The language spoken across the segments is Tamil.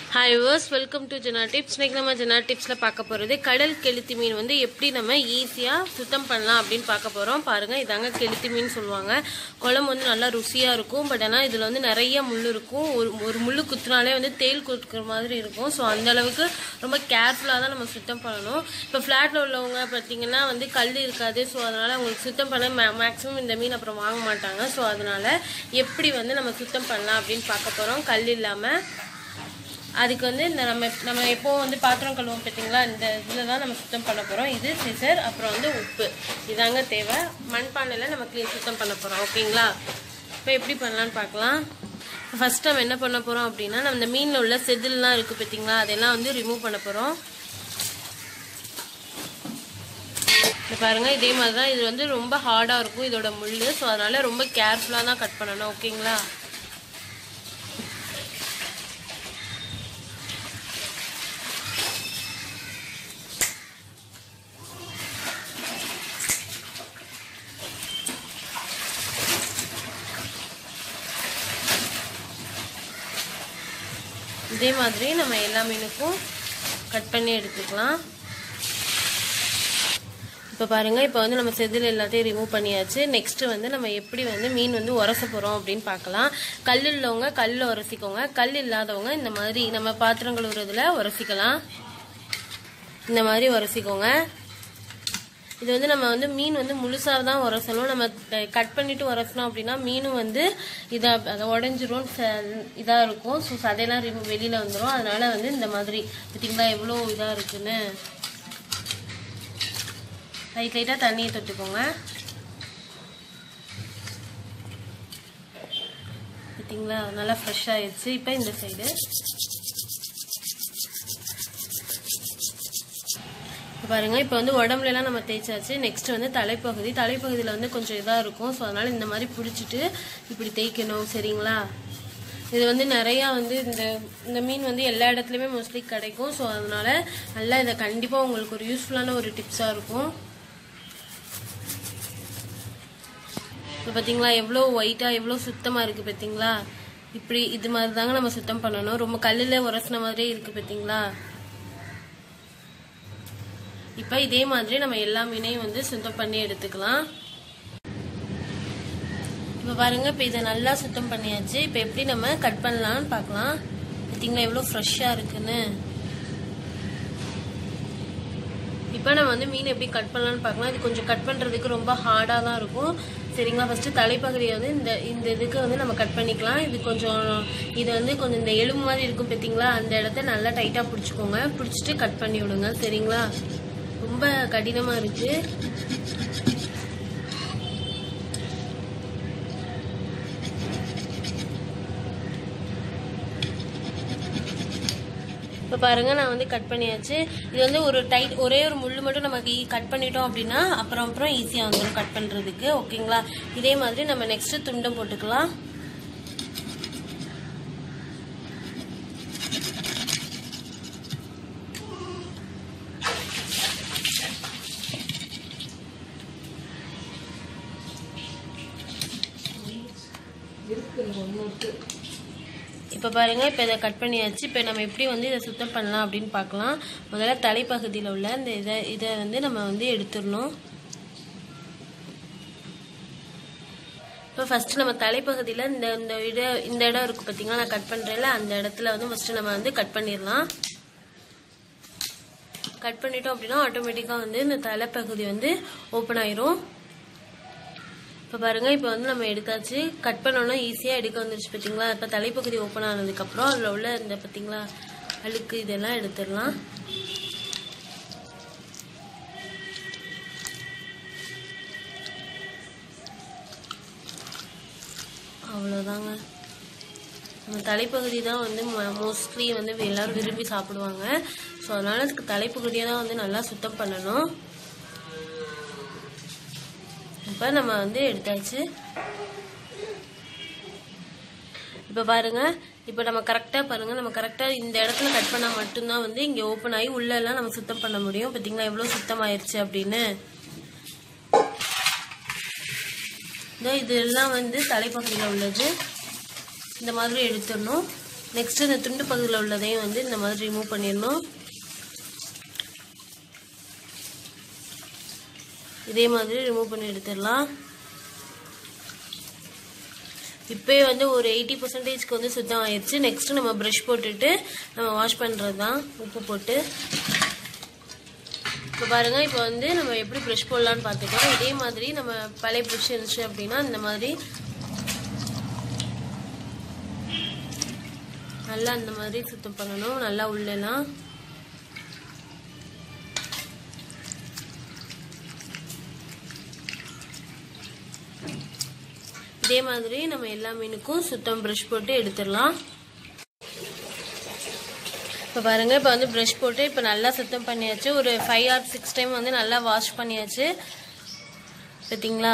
ஹாய் வர்ஸ் வெல்கம் டு ஜெனா டிப்ஸ் இன்னைக்கு நம்ம ஜெனா டிப்ஸில் பார்க்க போகிறது கடல் கெளுத்தி மீன் வந்து எப்படி நம்ம ஈஸியாக சுத்தம் பண்ணலாம் அப்படின்னு பார்க்க போகிறோம் பாருங்கள் இதாங்க கெளுத்தி மீன் சொல்லுவாங்க குழம்பு வந்து நல்லா ருசியாக இருக்கும் பட் ஆனால் இதில் வந்து நிறைய முள் இருக்கும் ஒரு ஒரு முள் குத்துனாலே வந்து தேல் குத்துக்கிற மாதிரி இருக்கும் ஸோ அந்த அளவுக்கு ரொம்ப கேர்ஃபுல்லாக தான் நம்ம சுத்தம் பண்ணணும் இப்போ ஃப்ளாட்டில் உள்ளவங்க பார்த்தீங்கன்னா வந்து கல் இருக்காது ஸோ அதனால் அவங்களுக்கு சுத்தம் பண்ண மே மேக்ஸிமம் இந்த மீன் அப்புறம் வாங்க மாட்டாங்க ஸோ அதனால் எப்படி வந்து நம்ம சுத்தம் பண்ணலாம் அப்படின்னு பார்க்க போகிறோம் கல் இல்லாமல் அதுக்கு வந்து இந்த நம்ம நம்ம எப்போ வந்து பாத்திரம் கழுவோம் பார்த்தீங்களா இந்த இதில் தான் நம்ம சுத்தம் பண்ண போகிறோம் இது சிசர் அப்புறம் வந்து உப்பு இதாங்க தேவை மண்பானையில் நம்ம க்ளீன் சுத்தம் பண்ண போகிறோம் ஓகேங்களா இப்போ எப்படி பண்ணலான்னு பார்க்கலாம் ஃபஸ்ட் நம்ம என்ன பண்ண போகிறோம் அப்படின்னா நம்ம இந்த மீனில் உள்ள செதில்லாம் இருக்குது பார்த்தீங்களா அதெல்லாம் வந்து ரிமூவ் பண்ண போகிறோம் இது பாருங்கள் இதே மாதிரி தான் இது வந்து ரொம்ப ஹார்டாக இருக்கும் இதோட முள் ஸோ அதனால் ரொம்ப கேர்ஃபுல்லாக தான் கட் பண்ணணும் ஓகேங்களா இதே மாதிரி நம்ம எல்லா மீனுக்கும் கட் பண்ணி எடுத்துக்கலாம் இப்போ பாருங்கள் இப்போ வந்து நம்ம செதில் எல்லாத்தையும் ரிமூவ் பண்ணியாச்சு நெக்ஸ்ட் வந்து நம்ம எப்படி வந்து மீன் வந்து உரச போகிறோம் அப்படின்னு பார்க்கலாம் கல் உள்ளவங்க கல்லில் உரசிக்கோங்க கல் இல்லாதவங்க இந்த மாதிரி நம்ம பாத்திரம் கழுவுறதுல உரசிக்கலாம் இந்த மாதிரி உரசிக்கோங்க இது வந்து நம்ம வந்து மீன் வந்து முழுசாக தான் உரசணும் நம்ம கட் பண்ணிட்டு உரசணும் அப்படின்னா மீனும் வந்து இதாக அதை உடஞ்சிரும் இதாக இருக்கும் ஸோ சதையெல்லாம் ரிமூவ் வெளியில் வந்துடும் அதனால வந்து இந்த மாதிரி பார்த்தீங்களா எவ்வளோ இதாக இருக்குன்னு லைட் லைட்டாக தண்ணியை தொட்டுக்கோங்க பார்த்தீங்களா நல்லா ஃப்ரெஷ் ஆயிடுச்சு இப்போ இந்த சைடு பாருங்க இப்போ வந்து உடம்புல எல்லாம் நம்ம தேய்ச்சாச்சு நெக்ஸ்ட் வந்து தலைப்பகுதி தலைப்பகுதியில் வந்து கொஞ்சம் இதாக இருக்கும் ஸோ அதனால இந்த மாதிரி பிடிச்சிட்டு இப்படி தேய்க்கணும் சரிங்களா இது வந்து நிறையா வந்து இந்த இந்த மீன் வந்து எல்லா இடத்துலையுமே மோஸ்ட்லி கிடைக்கும் ஸோ அதனால நல்லா இதை கண்டிப்பாக உங்களுக்கு ஒரு யூஸ்ஃபுல்லான ஒரு டிப்ஸாக இருக்கும் இப்போ பார்த்தீங்களா எவ்வளோ ஒயிட்டாக எவ்வளோ சுத்தமாக இருக்குது பார்த்தீங்களா இப்படி இது மாதிரி தாங்க நம்ம சுத்தம் பண்ணணும் ரொம்ப கல்லில் உரசின மாதிரியே இருக்குது பார்த்தீங்களா இப்போ இதே மாதிரி நம்ம எல்லா மீனையும் வந்து சுத்தம் பண்ணி எடுத்துக்கலாம் இப்போ பாருங்க இப்போ இதை நல்லா சுத்தம் பண்ணியாச்சு இப்போ எப்படி நம்ம கட் பண்ணலாம்னு பார்க்கலாம் பார்த்தீங்களா எவ்வளோ ஃப்ரெஷ்ஷாக இருக்குன்னு இப்போ நம்ம வந்து மீன் எப்படி கட் பண்ணலாம்னு பார்க்கலாம் இது கொஞ்சம் கட் பண்ணுறதுக்கு ரொம்ப ஹார்டாக தான் இருக்கும் சரிங்களா ஃபஸ்ட்டு தலைப்பகுதியை வந்து இந்த இந்த இதுக்கு வந்து நம்ம கட் பண்ணிக்கலாம் இது கொஞ்சம் இது வந்து கொஞ்சம் இந்த எலும்பு மாதிரி இருக்கும் பார்த்தீங்களா அந்த இடத்த நல்லா டைட்டாக பிடிச்சிக்கோங்க பிடிச்சிட்டு கட் பண்ணி விடுங்க சரிங்களா ரொம்ப கடினமாக இருக்குது இப்போ பாருங்கள் நான் வந்து கட் பண்ணியாச்சு இது வந்து ஒரு டைட் ஒரே ஒரு முள் மட்டும் நமக்கு கட் பண்ணிட்டோம் அப்படின்னா அப்புறம் அப்புறம் ஈஸியாக வந்துடும் கட் பண்ணுறதுக்கு ஓகேங்களா இதே மாதிரி நம்ம நெக்ஸ்ட்டு துண்டம் போட்டுக்கலாம் இப்போ பாருங்கள் இப்போ இதை கட் பண்ணியாச்சு இப்போ நம்ம எப்படி வந்து இதை சுத்தம் பண்ணலாம் அப்படின்னு பார்க்கலாம் முதல்ல தலைப்பகுதியில் உள்ள இந்த இதை இதை வந்து நம்ம வந்து எடுத்துடணும் இப்போ ஃபஸ்ட்டு நம்ம தலைப்பகுதியில் இந்த இந்த இட இந்த இடம் இருக்குது பார்த்தீங்களா நான் கட் பண்ணுறேன்ல அந்த இடத்துல வந்து ஃபஸ்ட்டு நம்ம வந்து கட் பண்ணிடலாம் கட் பண்ணிட்டோம் அப்படின்னா ஆட்டோமேட்டிக்காக வந்து இந்த தலைப்பகுதி வந்து ஓப்பன் ஆயிரும் இப்போ பாருங்கள் இப்போ வந்து நம்ம எடுத்தாச்சு கட் பண்ணோன்னா ஈஸியாக எடுக்க வந்துருச்சு பார்த்தீங்களா இப்போ தலைப்பகுதி ஓப்பன் ஆனதுக்கப்புறம் அதில் உள்ள இந்த பார்த்தீங்களா அழுக்கு இதெல்லாம் எடுத்துடலாம் அவ்வளோதாங்க நம்ம தலைப்பகுதி தான் வந்து மோஸ்ட்லி வந்து எல்லோரும் விரும்பி சாப்பிடுவாங்க ஸோ அதனால் தலைப்பகுதியை தான் வந்து நல்லா சுத்தம் பண்ணணும் இப்போ நம்ம வந்து எடுத்தாச்சு இப்போ பாருங்க இப்போ நம்ம கரெக்டாக பாருங்க நம்ம கரெக்டாக இந்த இடத்துல கட் பண்ணால் மட்டும்தான் வந்து இங்கே ஓப்பன் ஆகி உள்ளெல்லாம் நம்ம சுத்தம் பண்ண முடியும் பார்த்தீங்களா எவ்வளோ சுத்தமாயிருச்சு அப்படின்னு இதோ இதெல்லாம் வந்து தலைப்பகுதியில் உள்ளது இந்த மாதிரி எடுத்துடணும் நெக்ஸ்ட் இந்த துண்டு பகுதியில் உள்ளதையும் வந்து இந்த மாதிரி ரிமூவ் பண்ணிடணும் இதே மாதிரி ரிமூவ் பண்ணி எடுத்துடலாம் இப்போயே வந்து ஒரு எயிட்டி பர்சன்டேஜ்க்கு வந்து சுத்தம் ஆயிடுச்சு நெக்ஸ்ட் நம்ம ப்ரஷ் போட்டுட்டு நம்ம வாஷ் பண்ணுறது தான் உப்பு போட்டு இப்போ பாருங்க இப்போ வந்து நம்ம எப்படி ப்ரஷ் போடலான்னு பார்த்துக்கலாம் இதே மாதிரி நம்ம பழைய ப்ரஷ் இருந்துச்சு அப்படின்னா இந்த மாதிரி நல்லா இந்த மாதிரி சுத்தம் பண்ணணும் நல்லா உள்ளலாம் இதே மாதிரி நம்ம எல்லா மீனுக்கும் சுத்தம் ப்ரஷ் போட்டு எடுத்துடலாம் இப்போ பாருங்க இப்போ வந்து ப்ரஷ் போட்டு இப்போ நல்லா சுத்தம் பண்ணியாச்சு ஒரு ஃபைவ் ஆர் சிக்ஸ் டைம் வந்து நல்லா வாஷ் பண்ணியாச்சு பார்த்தீங்களா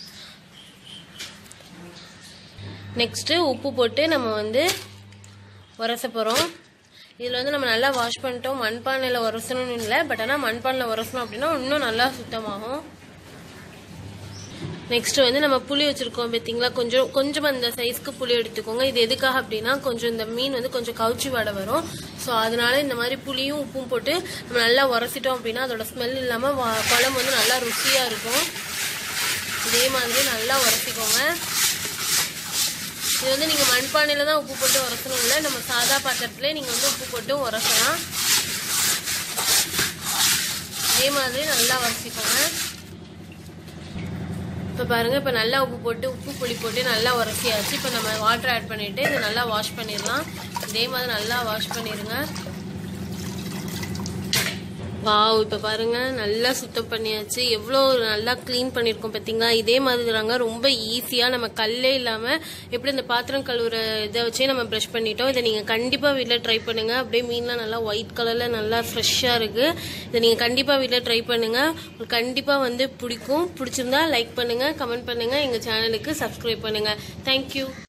நெக்ஸ்ட்டு உப்பு போட்டு நம்ம வந்து உரச போகிறோம் இதில் வந்து நம்ம நல்லா வாஷ் பண்ணிட்டோம் மண்பானையில் உரசணும்னு இல்லை பட் ஆனால் மண்பானையில் உரசணும் அப்படின்னா இன்னும் நல்லா சுத்தமாகும் நெக்ஸ்ட் வந்து நம்ம புளி வச்சிருக்கோம் பார்த்தீங்களா கொஞ்சம் கொஞ்சம் அந்த சைஸ்க்கு புளி எடுத்துக்கோங்க இது எதுக்காக அப்படின்னா கொஞ்சம் இந்த மீன் வந்து கொஞ்சம் கவுச்சி வடை வரும் ஸோ அதனால இந்த மாதிரி புளியும் உப்பும் போட்டு நம்ம நல்லா உரசிட்டோம் அப்படின்னா அதோட ஸ்மெல் இல்லாமல் குழம்பு வந்து நல்லா ருசியாக இருக்கும் இதே மாதிரி நல்லா உரசிக்கோங்க இது வந்து நீங்கள் மண்பானையில் தான் உப்பு போட்டு உரசணும் இல்லை நம்ம சாதா பாத்திரத்துலேயே நீங்கள் வந்து உப்பு போட்டு உரசலாம் இதே மாதிரி நல்லா உரசிக்கோங்க இப்போ பாருங்கள் இப்போ நல்லா உப்பு போட்டு உப்பு புளி போட்டு நல்லா உரசியாச்சு இப்போ நம்ம வாட்டர் ஆட் பண்ணிவிட்டு இதை நல்லா வாஷ் பண்ணிடலாம் இதே மாதிரி நல்லா வாஷ் பண்ணிடுங்க வாவ் இப்போ பாருங்க நல்லா சுத்தம் பண்ணியாச்சு எவ்வளோ நல்லா க்ளீன் பண்ணியிருக்கோம் பார்த்தீங்களா இதே மாதிரி தாங்க ரொம்ப ஈஸியாக நம்ம கல்லே இல்லாமல் எப்படி இந்த பாத்திரம் கழுவுற இதை வச்சே நம்ம ப்ரஷ் பண்ணிட்டோம் இதை நீங்கள் கண்டிப்பாக வீட்டில் ட்ரை பண்ணுங்க அப்படியே மீன்லாம் நல்லா ஒயிட் கலரில் நல்லா ஃப்ரெஷ்ஷாக இருக்குது இதை நீங்கள் கண்டிப்பாக வீட்டில் ட்ரை பண்ணுங்க உங்களுக்கு கண்டிப்பாக வந்து பிடிக்கும் பிடிச்சிருந்தா லைக் பண்ணுங்க கமெண்ட் பண்ணுங்க எங்கள் சேனலுக்கு சப்ஸ்கிரைப் பண்ணுங்க தேங்க்யூ